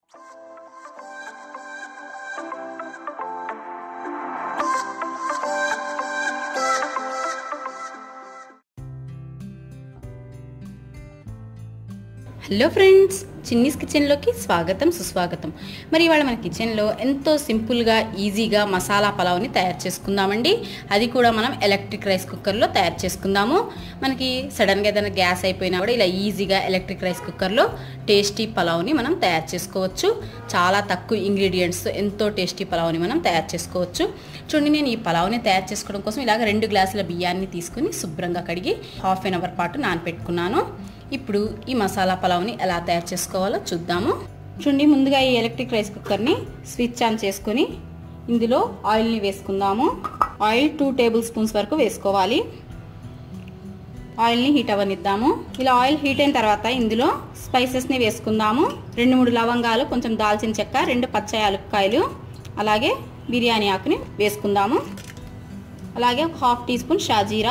hello friends Chinni's కిచెన్లోకి స్వాగతం సుస్వాగతం మరి ఇవాళ మన కిచెన్లో ఎంతో సింపుల్గా ఈజీగా మసాలా పలావ్ని తయారు చేసుకుందామండి అది కూడా మనం ఎలక్ట్రిక్ రైస్ కుక్కర్లో తయారు చేసుకుందాము మనకి సడన్గా ఏదైనా గ్యాస్ అయిపోయినా కూడా ఇలా ఈజీగా ఎలక్ట్రిక్ రైస్ కుక్కర్లో టేస్టీ పలావ్ని మనం తయారు చేసుకోవచ్చు చాలా తక్కువ ఇంగ్రీడియంట్స్ ఎంతో టేస్టీ పలావ్ని మనం తయారు చేసుకోవచ్చు చూడండి నేను ఈ పలావ్ని తయారు చేసుకోవడం కోసం ఇలాగ రెండు గ్లాసుల బియ్యాన్ని తీసుకుని శుభ్రంగా కడిగి హాఫ్ అన్ అవర్ పాటు నానపెట్టుకున్నాను ఇప్పుడు ఈ మసాలా పలావ్ని ఎలా తయారు చేసుకోవాలో చూద్దాము చూడండి ముందుగా ఈ ఎలక్ట్రిక్ రైస్ కుక్కర్ని స్విచ్ ఆన్ చేసుకొని ఇందులో ఆయిల్ని వేసుకుందాము ఆయిల్ టూ టేబుల్ స్పూన్స్ వరకు వేసుకోవాలి ఆయిల్ని హీట్ అవ్వనిద్దాము ఇలా ఆయిల్ హీట్ అయిన తర్వాత ఇందులో స్పైసెస్ని వేసుకుందాము రెండు మూడు లవంగాలు కొంచెం దాల్చిన చెక్క రెండు పచ్చ యాలక్కాయలు అలాగే బిర్యానీ ఆకుని వేసుకుందాము అలాగే ఒక హాఫ్ టీ స్పూన్ షాజీరా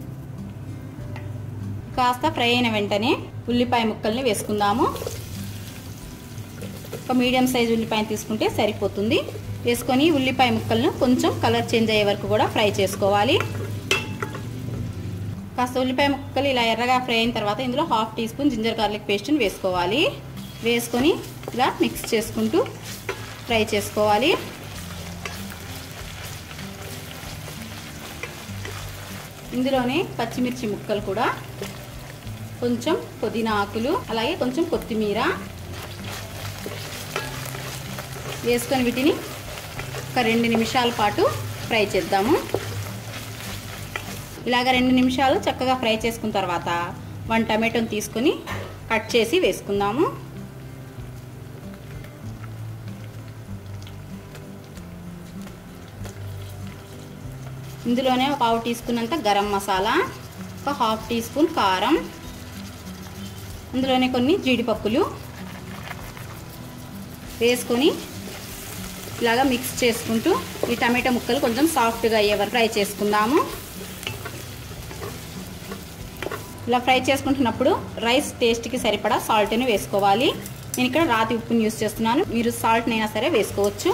కాస్త ఫ్రై అయిన వెంటనే ఉల్లిపాయ ముక్కల్ని వేసుకుందాము ఒక మీడియం సైజ్ ఉల్లిపాయ తీసుకుంటే సరిపోతుంది వేసుకొని ఉల్లిపాయ ముక్కలను కొంచెం కలర్ చేంజ్ అయ్యే వరకు కూడా ఫ్రై చేసుకోవాలి కాస్త ఉల్లిపాయ ముక్కలు ఇలా ఎర్రగా ఫ్రై అయిన తర్వాత ఇందులో half teaspoon ginger garlic పేస్ట్ని వేసుకోవాలి వేసుకొని ఇలా మిక్స్ చేసుకుంటూ ఫ్రై చేసుకోవాలి ఇందులోనే పచ్చిమిర్చి ముక్కలు కూడా కొంచెం పుదీనా ఆకులు అలాగే కొంచెం కొత్తిమీర వేసుకొని వీటిని ఒక రెండు నిమిషాల పాటు ఫ్రై చేద్దాము ఇలాగ రెండు నిమిషాలు చక్కగా ఫ్రై చేసుకున్న తర్వాత వన్ టమాటోని తీసుకొని కట్ చేసి వేసుకుందాము ఇందులోనే ఒక పావు టీ స్పూన్ అంత గరం మసాలా ఒక హాఫ్ టీ స్పూన్ కారం అందులోనే కొన్ని జీడిపప్పులు వేసుకొని ఇలాగా మిక్స్ చేసుకుంటూ ఈ టమాటా ముక్కలు కొంచెం సాఫ్ట్గా అయ్యే వరకు ఫ్రై చేసుకుందాము ఇలా ఫ్రై చేసుకుంటున్నప్పుడు రైస్ టేస్ట్కి సరిపడా సాల్ట్ని వేసుకోవాలి నేను ఇక్కడ రాతి ఉప్పుని యూస్ చేస్తున్నాను మీరు సాల్ట్ని అయినా సరే వేసుకోవచ్చు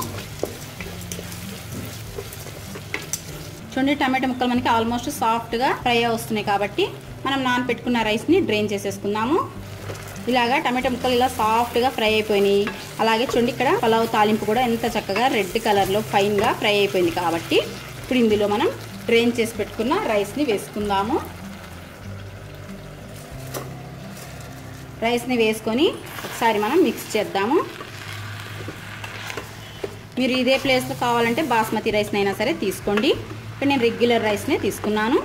చూడండి టమాటా ముక్కలు మనకి ఆల్మోస్ట్ సాఫ్ట్గా ఫ్రై వస్తున్నాయి కాబట్టి మనం నానపెట్టుకున్న రైస్ని డ్రైన్ చేసేసుకుందాము ఇలాగా టమాటా ముక్కలు ఇలా సాఫ్ట్గా ఫ్రై అయిపోయినాయి అలాగే చూడండి ఇక్కడ పలావ్ తాలింపు కూడా ఎంత చక్కగా రెడ్ కలర్లో ఫైన్గా ఫ్రై అయిపోయింది కాబట్టి ఇప్పుడు ఇందులో మనం డ్రైన్ చేసి పెట్టుకున్న రైస్ని వేసుకుందాము రైస్ని వేసుకొని ఒకసారి మనం మిక్స్ చేద్దాము మీరు ఇదే ప్లేస్లో కావాలంటే బాస్మతి రైస్ని అయినా సరే తీసుకోండి ఇక్కడ నేను రెగ్యులర్ రైస్నే తీసుకున్నాను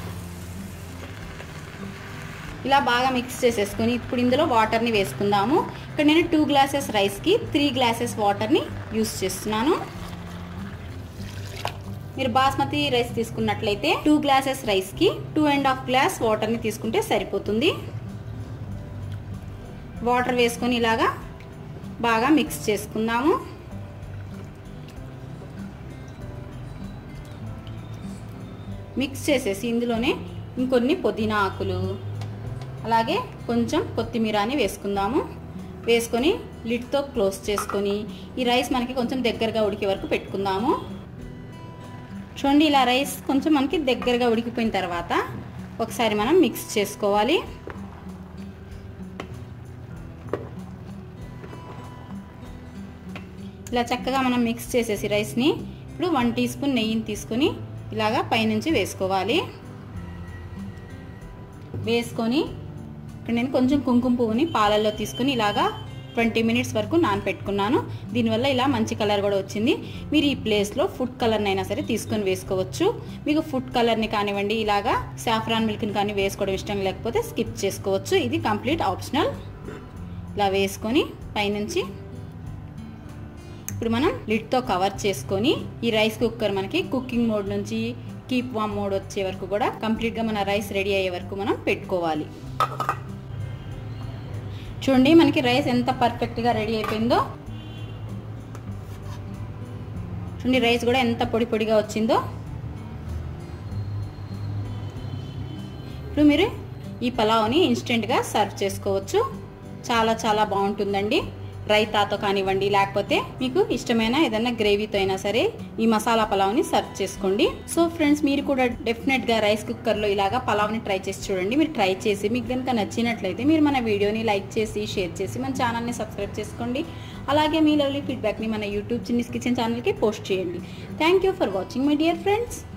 ఇలా బాగా మిక్స్ చేసేసుకొని ఇప్పుడు ఇందులో వాటర్ని వేసుకుందాము ఇక్కడ నేను టూ గ్లాసెస్ రైస్కి త్రీ గ్లాసెస్ వాటర్ని యూస్ చేస్తున్నాను మీరు బాస్మతి రైస్ తీసుకున్నట్లయితే టూ గ్లాసెస్ రైస్కి టూ అండ్ హాఫ్ గ్లాస్ వాటర్ని తీసుకుంటే సరిపోతుంది వాటర్ వేసుకొని ఇలాగా బాగా మిక్స్ చేసుకుందాము మిక్స్ చేసేసి ఇందులోనే ఇంకొన్ని పుదీనా ఆకులు అలాగే కొంచెం కొత్తిమీరని వేసుకుందాము వేసుకొని లిడ్తో క్లోజ్ చేసుకొని ఈ రైస్ మనకి కొంచెం దగ్గరగా ఉడికే వరకు పెట్టుకుందాము చూడండి ఇలా రైస్ కొంచెం మనకి దగ్గరగా ఉడికిపోయిన తర్వాత ఒకసారి మనం మిక్స్ చేసుకోవాలి ఇలా చక్కగా మనం మిక్స్ చేసేసి రైస్ని ఇప్పుడు వన్ టీ స్పూన్ నెయ్యిని తీసుకొని ఇలాగా పైనుంచి వేసుకోవాలి వేసుకొని ఇక్కడ నేను కొంచెం కుంకుమ పువ్వుని పాలల్లో తీసుకొని ఇలాగా ట్వంటీ మినిట్స్ వరకు నానపెట్టుకున్నాను దీనివల్ల ఇలా మంచి కలర్ కూడా వచ్చింది మీరు ఈ ప్లేస్లో ఫుడ్ కలర్ని అయినా సరే తీసుకొని వేసుకోవచ్చు మీకు ఫుడ్ కలర్ని కానివ్వండి ఇలాగా సాఫ్రాన్ మిల్క్ని కానీ వేసుకోవడం ఇష్టం లేకపోతే స్కిప్ చేసుకోవచ్చు ఇది కంప్లీట్ ఆప్షనల్ ఇలా వేసుకొని పైనుంచి ఇప్పుడు మనం లిడ్తో కవర్ చేసుకొని ఈ రైస్ కుక్కర్ మనకి కుకింగ్ మోడ్ నుంచి కీప్ వామ్ మోడ్ వచ్చే వరకు కూడా కంప్లీట్గా మన రైస్ రెడీ అయ్యే వరకు మనం పెట్టుకోవాలి చూడండి మనకి రైస్ ఎంత పర్ఫెక్ట్గా రెడీ అయిపోయిందో చూడండి రైస్ కూడా ఎంత పొడి పొడిగా వచ్చిందో ఇప్పుడు మీరు ఈ పలావ్ని ఇన్స్టెంట్గా సర్వ్ చేసుకోవచ్చు చాలా చాలా బాగుంటుందండి రైతాతో కానివ్వండి లేకపోతే మీకు ఇష్టమైన ఏదైనా గ్రేవీతో అయినా సరే ఈ మసాలా పలావ్ని సర్వ్ చేసుకోండి సో ఫ్రెండ్స్ మీరు కూడా డెఫినెట్గా రైస్ కుక్కర్లో ఇలాగా పలావ్ని ట్రై చేసి చూడండి మీరు ట్రై చేసి మీకు కనుక నచ్చినట్లయితే మీరు మన వీడియోని లైక్ చేసి షేర్ చేసి మన ఛానల్ని సబ్స్క్రైబ్ చేసుకోండి అలాగే మీ లవ్లీ ఫీడ్బ్యాక్ని మన యూట్యూబ్ చిన్నీస్ కిచెన్ ఛానల్కి పోస్ట్ చేయండి thank you for watching my dear friends